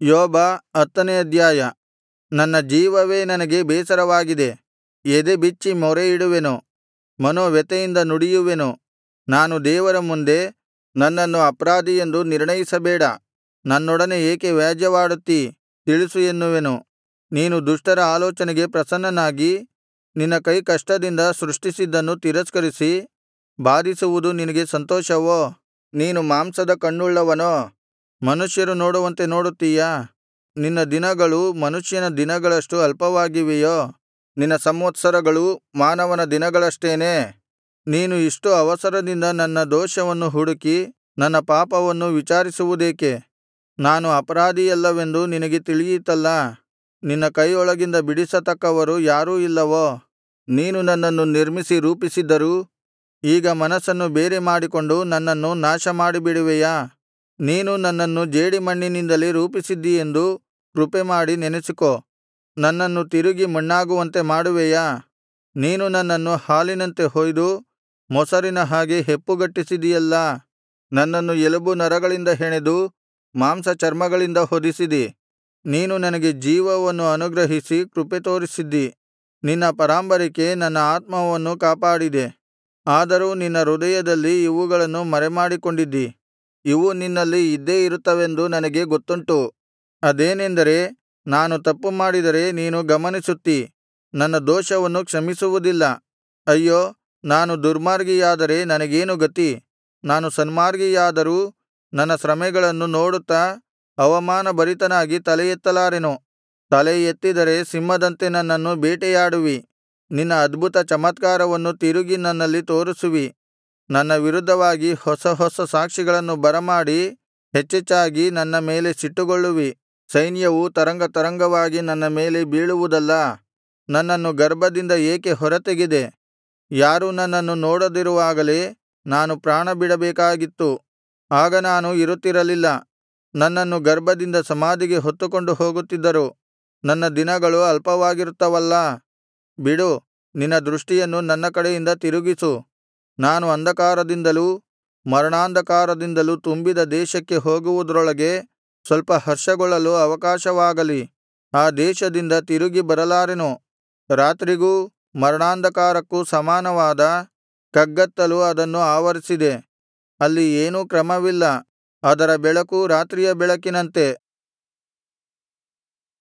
ಯೋಬ ಹತ್ತನೇ ಅಧ್ಯಾಯ ನನ್ನ ಜೀವವೇ ನನಗೆ ಬೇಸರವಾಗಿದೆ ಎದೆಬಿಚ್ಚಿ ಮೊರೆಯಿಡುವೆನು ಮನೋವ್ಯಥೆಯಿಂದ ನುಡಿಯುವೆನು ನಾನು ದೇವರ ಮುಂದೆ ನನ್ನನ್ನು ಅಪರಾಧಿಯೆಂದು ನಿರ್ಣಯಿಸಬೇಡ ನನ್ನೊಡನೆ ಏಕೆ ವ್ಯಾಜ್ಯವಾಡುತ್ತೀ ತಿಳಿಸು ಎನ್ನುವೆನು ನೀನು ದುಷ್ಟರ ಆಲೋಚನೆಗೆ ಪ್ರಸನ್ನನಾಗಿ ನಿನ್ನ ಕೈಕಷ್ಟದಿಂದ ಸೃಷ್ಟಿಸಿದ್ದನ್ನು ತಿರಸ್ಕರಿಸಿ ಬಾಧಿಸುವುದು ನಿನಗೆ ಸಂತೋಷವೋ ನೀನು ಮಾಂಸದ ಕಣ್ಣುಳ್ಳವನೋ ಮನುಷ್ಯರು ನೋಡುವಂತೆ ನೋಡುತ್ತೀಯಾ ನಿನ್ನ ದಿನಗಳು ಮನುಷ್ಯನ ದಿನಗಳಷ್ಟು ಅಲ್ಪವಾಗಿವೆಯೋ ನಿನ್ನ ಸಂವತ್ಸರಗಳು ಮಾನವನ ದಿನಗಳಷ್ಟೇನೇ ನೀನು ಇಷ್ಟು ಅವಸರದಿಂದ ನನ್ನ ದೋಷವನ್ನು ಹುಡುಕಿ ನನ್ನ ಪಾಪವನ್ನು ವಿಚಾರಿಸುವುದೇಕೆ ನಾನು ಅಪರಾಧಿಯಲ್ಲವೆಂದು ನಿನಗೆ ತಿಳಿಯಿತಲ್ಲಾ ನಿನ್ನ ಕೈಯೊಳಗಿಂದ ಬಿಡಿಸತಕ್ಕವರು ಯಾರೂ ಇಲ್ಲವೋ ನೀನು ನನ್ನನ್ನು ನಿರ್ಮಿಸಿ ರೂಪಿಸಿದ್ದರೂ ಈಗ ಮನಸ್ಸನ್ನು ಬೇರೆ ಮಾಡಿಕೊಂಡು ನನ್ನನ್ನು ನಾಶಮಾಡಿಬಿಡುವೆಯಾ ನೀನು ನನ್ನನ್ನು ಜೇಡಿಮಣ್ಣಿನಿಂದಲೇ ರೂಪಿಸಿದ್ದೀಯೆಂದು ಕೃಪೆಮಾಡಿ ನೆನಸಿಕೋ ನನ್ನನ್ನು ತಿರುಗಿ ಮಣ್ಣಾಗುವಂತೆ ಮಾಡುವೆಯಾ ನೀನು ನನ್ನನ್ನು ಹಾಲಿನಂತೆ ಹೊಯ್ದು ಮೊಸರಿನ ಹಾಗೆ ಹೆಪ್ಪುಗಟ್ಟಿಸಿದಿಯಲ್ಲಾ ನನ್ನನ್ನು ಎಲುಬು ನರಗಳಿಂದ ಹೆಣೆದು ಮಾಂಸಚರ್ಮಗಳಿಂದ ಹೊದಿಸಿದಿ ನೀನು ನನಗೆ ಜೀವವನ್ನು ಅನುಗ್ರಹಿಸಿ ಕೃಪೆ ತೋರಿಸಿದ್ದಿ ನಿನ್ನ ಪರಾಂಬರಿಕೆ ನನ್ನ ಆತ್ಮವನ್ನು ಕಾಪಾಡಿದೆ ಆದರೂ ನಿನ್ನ ಹೃದಯದಲ್ಲಿ ಇವುಗಳನ್ನು ಮರೆಮಾಡಿಕೊಂಡಿದ್ದಿ ಇವು ನಿನ್ನಲ್ಲಿ ಇದ್ದೇ ಇರುತ್ತವೆಂದು ನನಗೆ ಗೊತ್ತುಂಟು ಅದೇನೆಂದರೆ ನಾನು ತಪ್ಪು ಮಾಡಿದರೆ ನೀನು ಗಮನಿಸುತ್ತೀ ನನ್ನ ದೋಷವನ್ನು ಕ್ಷಮಿಸುವುದಿಲ್ಲ ಅಯ್ಯೋ ನಾನು ದುರ್ಮಾರ್ಗಿಯಾದರೆ ನನಗೇನು ಗತಿ ನಾನು ಸನ್ಮಾರ್ಗಿಯಾದರೂ ನನ್ನ ಶ್ರಮೆಗಳನ್ನು ನೋಡುತ್ತಾ ಅವಮಾನಭರಿತನಾಗಿ ತಲೆಯೆತ್ತಲಾರೆನು ತಲೆ ಎತ್ತಿದರೆ ಸಿಂಹದಂತೆ ನನ್ನನ್ನು ಬೇಟೆಯಾಡುವಿ ನಿನ್ನ ಅದ್ಭುತ ಚಮತ್ಕಾರವನ್ನು ತಿರುಗಿ ನನ್ನಲ್ಲಿ ತೋರಿಸುವಿ ನನ್ನ ವಿರುದ್ಧವಾಗಿ ಹೊಸ ಹೊಸ ಸಾಕ್ಷಿಗಳನ್ನು ಬರಮಾಡಿ ಹೆಚ್ಚೆಚ್ಚಾಗಿ ನನ್ನ ಮೇಲೆ ಸಿಟ್ಟುಗೊಳ್ಳುವಿ ಸೈನ್ಯವು ತರಂಗತರಂಗವಾಗಿ ನನ್ನ ಮೇಲೆ ಬೀಳುವುದಲ್ಲಾ ನನ್ನನ್ನು ಗರ್ಭದಿಂದ ಏಕೆ ಹೊರತೆಗೆದೆ ಯಾರೂ ನನ್ನನ್ನು ನೋಡದಿರುವಾಗಲೇ ನಾನು ಪ್ರಾಣಬಿಡಬೇಕಾಗಿತ್ತು ಆಗ ನಾನು ಇರುತ್ತಿರಲಿಲ್ಲ ನನ್ನನ್ನು ಗರ್ಭದಿಂದ ಸಮಾಧಿಗೆ ಹೊತ್ತುಕೊಂಡು ಹೋಗುತ್ತಿದ್ದರು ನನ್ನ ದಿನಗಳು ಅಲ್ಪವಾಗಿರುತ್ತವಲ್ಲಾ ಬಿಡು ನಿನ್ನ ದೃಷ್ಟಿಯನ್ನು ನನ್ನ ಕಡೆಯಿಂದ ತಿರುಗಿಸು ನಾನು ಅಂಧಕಾರದಿಂದಲೂ ಮರಣಾಂಧಕಾರದಿಂದಲೂ ತುಂಬಿದ ದೇಶಕ್ಕೆ ಹೋಗುವುದರೊಳಗೆ ಸ್ವಲ್ಪ ಹರ್ಷಗೊಳ್ಳಲು ಅವಕಾಶವಾಗಲಿ ಆ ದೇಶದಿಂದ ತಿರುಗಿ ಬರಲಾರೆನು ರಾತ್ರಿಗೂ ಮರಣಾಂಧಕಾರಕ್ಕೂ ಸಮಾನವಾದ ಕಗ್ಗತ್ತಲು ಅದನ್ನು ಆವರಿಸಿದೆ ಅಲ್ಲಿ ಏನೂ ಕ್ರಮವಿಲ್ಲ ಅದರ ಬೆಳಕು ರಾತ್ರಿಯ ಬೆಳಕಿನಂತೆ